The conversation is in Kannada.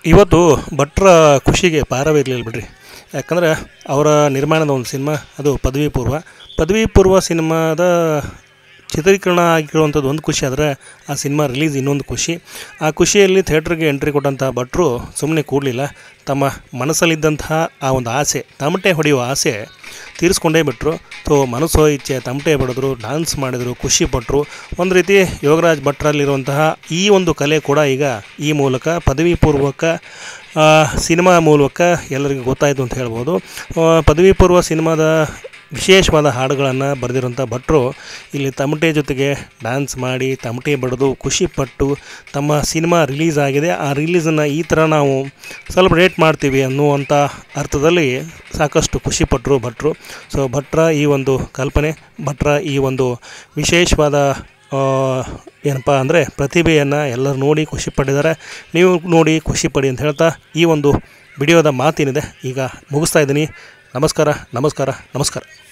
ಇವತ್ತು ಭಟ್ರ ಖುಷಿಗೆ ಪಾರವಿರಲಿಲ್ಲ ಬಿಡ್ರಿ ಯಾಕಂದ್ರೆ ಅವರ ನಿರ್ಮಾಣದ ಒಂದು ಸಿನಿಮಾ ಅದು ಪದವಿ ಪೂರ್ವ ಪದವಿ ಪೂರ್ವ ಸಿನಿಮಾದ ಚಿತ್ರೀಕರಣ ಆಗಿರುವಂಥದ್ದು ಒಂದು ಖುಷಿ ಆದರೆ ಆ ಸಿನಿಮಾ ರಿಲೀಸ್ ಇನ್ನೊಂದು ಖುಷಿ ಆ ಖುಷಿಯಲ್ಲಿ ಥಿಯೇಟ್ರಿಗೆ ಎಂಟ್ರಿ ಕೊಟ್ಟಂಥ ಭಟ್ರು ಸುಮ್ಮನೆ ಕೂಡಲಿಲ್ಲ ತಮ್ಮ ಮನಸ್ಸಲ್ಲಿದ್ದಂತಹ ಆ ಒಂದು ಆಸೆ ತಮಟೆ ಹೊಡೆಯುವ ಆಸೆ ತೀರಿಸ್ಕೊಂಡೇ ಬಿಟ್ಟರು ಸೊ ಮನಸ್ಸೋ ಇಚ್ಛೆ ತಮಟೆ ಬಡಿದ್ರು ಡಾನ್ಸ್ ಮಾಡಿದರು ಖುಷಿ ಪಟ್ಟರು ಒಂದು ರೀತಿ ಯೋಗರಾಜ್ ಭಟ್ರಲ್ಲಿರುವಂತಹ ಈ ಒಂದು ಕಲೆ ಕೂಡ ಈಗ ಈ ಮೂಲಕ ಪದವಿ ಪೂರ್ವಕ ಆ, ಸಿನಿಮಾ ಮೂಲಕ ಎಲ್ಲರಿಗೂ ಗೊತ್ತಾಯಿತು ಅಂತ ಹೇಳ್ಬೋದು ಆ, ಪದವಿ ಪೂರ್ವ ಸಿನಿಮಾದ ವಿಶೇಷವಾದ ಹಾಡುಗಳನ್ನು ಬರೆದಿರುವಂಥ ಭಟ್ರು ಇಲ್ಲಿ ತಮಟೆ ಜೊತೆಗೆ ಡ್ಯಾನ್ಸ್ ಮಾಡಿ ತಮಟೆ ಬಡಿದು ಖುಷಿಪಟ್ಟು ತಮ್ಮ ಸಿನಿಮಾ ರಿಲೀಸ್ ಆಗಿದೆ ಆ ರಿಲೀಸನ್ನು ಈ ಥರ ನಾವು ಸೆಲೆಬ್ರೇಟ್ ಮಾಡ್ತೀವಿ ಅನ್ನುವಂಥ ಅರ್ಥದಲ್ಲಿ ಸಾಕಷ್ಟು ಖುಷಿಪಟ್ಟರು ಭಟ್ರು ಸೊ ಭಟ್ರ ಈ ಒಂದು ಕಲ್ಪನೆ ಭಟ್ರ ಈ ಒಂದು ವಿಶೇಷವಾದ ಆ, ಏನಪ್ಪ ಅಂದರೆ ಪ್ರತಿಭೆಯನ್ನು ಎಲ್ಲರೂ ನೋಡಿ ಖುಷಿ ಪಟ್ಟಿದ್ದಾರೆ ನೀವು ನೋಡಿ ಖುಷಿ ಪಡಿ ಅಂತ ಹೇಳ್ತಾ ಈ ಒಂದು ವಿಡಿಯೋದ ಮಾತೇನಿದೆ ಈಗ ಮುಗಿಸ್ತಾ ಇದ್ದೀನಿ ನಮಸ್ಕಾರ ನಮಸ್ಕಾರ ನಮಸ್ಕಾರ